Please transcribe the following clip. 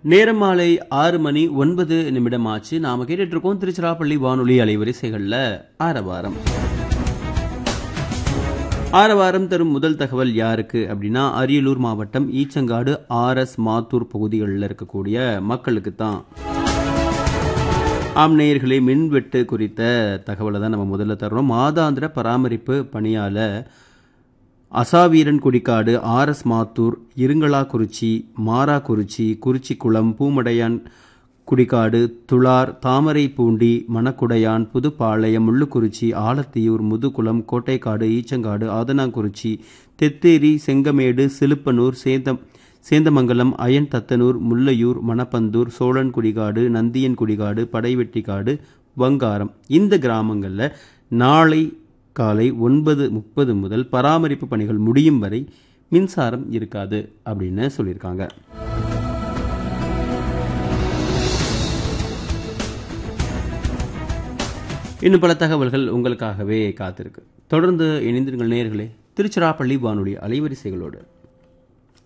நேரம் மாலை ஆறு மணி ஒன்பது நிமிடம் ஆச்சு நாம கேட்டுட்டு இருக்கோம் திருச்சிராப்பள்ளி வானொலி அலைவரிசைகள்ல ஆரவாரம் ஆரவாரம் தரும் முதல் தகவல் யாருக்கு அப்படின்னா அரியலூர் மாவட்டம் ஈச்சங்காடு ஆர் எஸ் மாத்தூர் பகுதிகளில் இருக்கக்கூடிய மக்களுக்கு தான் ஆம் நேயர்களே மின்வெட்டு குறித்த தகவலை தான் நம்ம முதல்ல தர்றோம் மாதாந்திர பராமரிப்பு பணியால அசாவீரன் குடிக்காடு ஆர்எஸ் மாத்தூர் இருங்களாக்குறிச்சி மாராக்குறிச்சி குறிச்சிக்குளம் பூமடையான் குடிக்காடு துளார் தாமரைப்பூண்டி மணக்குடையான் புதுப்பாளையம் முள்ளுக்குறிச்சி ஆலத்தியூர் முதுகுளம் கோட்டைக்காடு ஈச்சங்காடு ஆதனாங்குறிச்சி தெத்தேரி செங்கமேடு சிலுப்பனூர் சேந்தம் சேந்தமங்கலம் அயன் தத்தனூர் முல்லையூர் மணப்பந்தூர் சோழன் குடிகாடு நந்தியன் குடிகாடு படைவெட்டிக்காடு வங்காரம் இந்த கிராமங்களில் நாளை காலை ஒன்பது முப்பது முதல் பராமரிப்பு பணிகள் முடியும் வரை மின்சாரம் இருக்காது அப்படின்னு சொல்லியிருக்காங்க இன்னும் பல தகவல்கள் உங்களுக்காகவே காத்திருக்கு தொடர்ந்து இணைந்திருங்கள் நேயர்களே திருச்சிராப்பள்ளி வானொலி அலைவரிசைகளோடு